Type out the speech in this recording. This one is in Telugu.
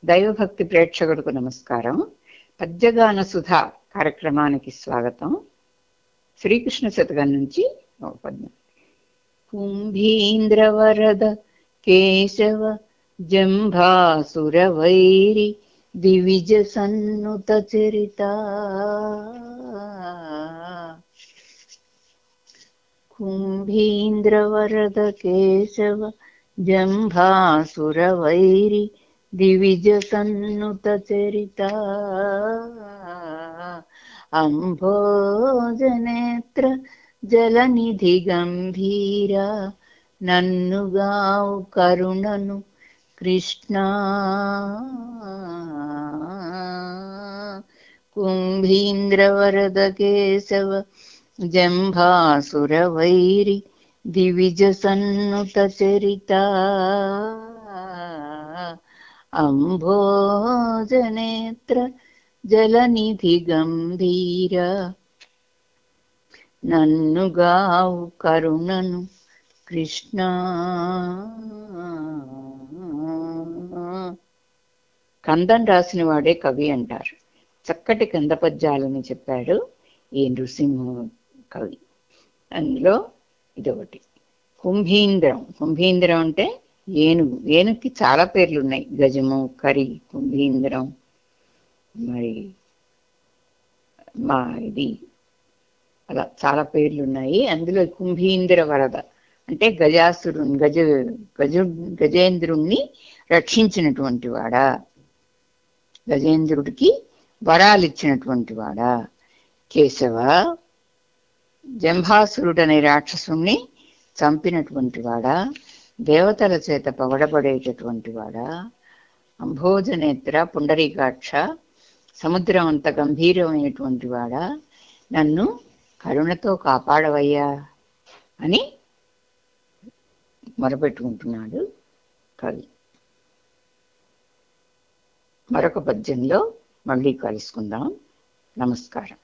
దైవభక్తి ప్రేక్షకులకు నమస్కారం పద్యగాన సుధ కార్యక్రమానికి స్వాగతం శ్రీకృష్ణ శతకం నుంచి ఒక పద్యం కుంభీంద్రవరద కేశవ జంభాసుర వైరి దివిజ సన్నుత చరిత కుంభీంద్రవరద కేశవ జంభాసుర వైరి దివిజ సన్నుత చరిత అంభోజనేత్ర జలనిధి గంభీర నన్నుగావు కరుణను కృష్ణ కుంభీంద్రవరద కేశవ జంభాసుర వైరి దివిజ సన్నుత చరిత అంభోజనేత్ర జలనిధి గంభీర నన్నుగావు కరుణను కృష్ణ కందం రాసిన వాడే కవి అంటారు చక్కటి కంద పద్యాలని చెప్పాడు ఈ నృసింహ కవి అందులో ఇదొకటి కుంభీంద్రం కుంభీంద్రం అంటే ఏనుగు ఏనుగుకి చాలా పేర్లు ఉన్నాయి గజము కరి కుంభీంద్రం మరి మా ఇది అలా చాలా పేర్లు ఉన్నాయి అందులో కుంభీంద్ర వరద అంటే గజాసురు గజ గజ గజేంద్రుణ్ణి రక్షించినటువంటి వాడా గజేంద్రుడికి వరాలు ఇచ్చినటువంటి వాడా కేశవ జంభాసురుడనే రాక్షసుణ్ణి చంపినటువంటి వాడా దేవతల చేత పగడబడేటటువంటి వాడా అంభోజనేత్ర పుండరీకాక్ష సముద్రం అంత గంభీరమైనటువంటి వాడా నన్ను కరుణతో కాపాడవయ్యా అని మొరపెట్టుకుంటున్నాడు కవి మరొక పద్యంలో మళ్ళీ కలుసుకుందాం నమస్కారం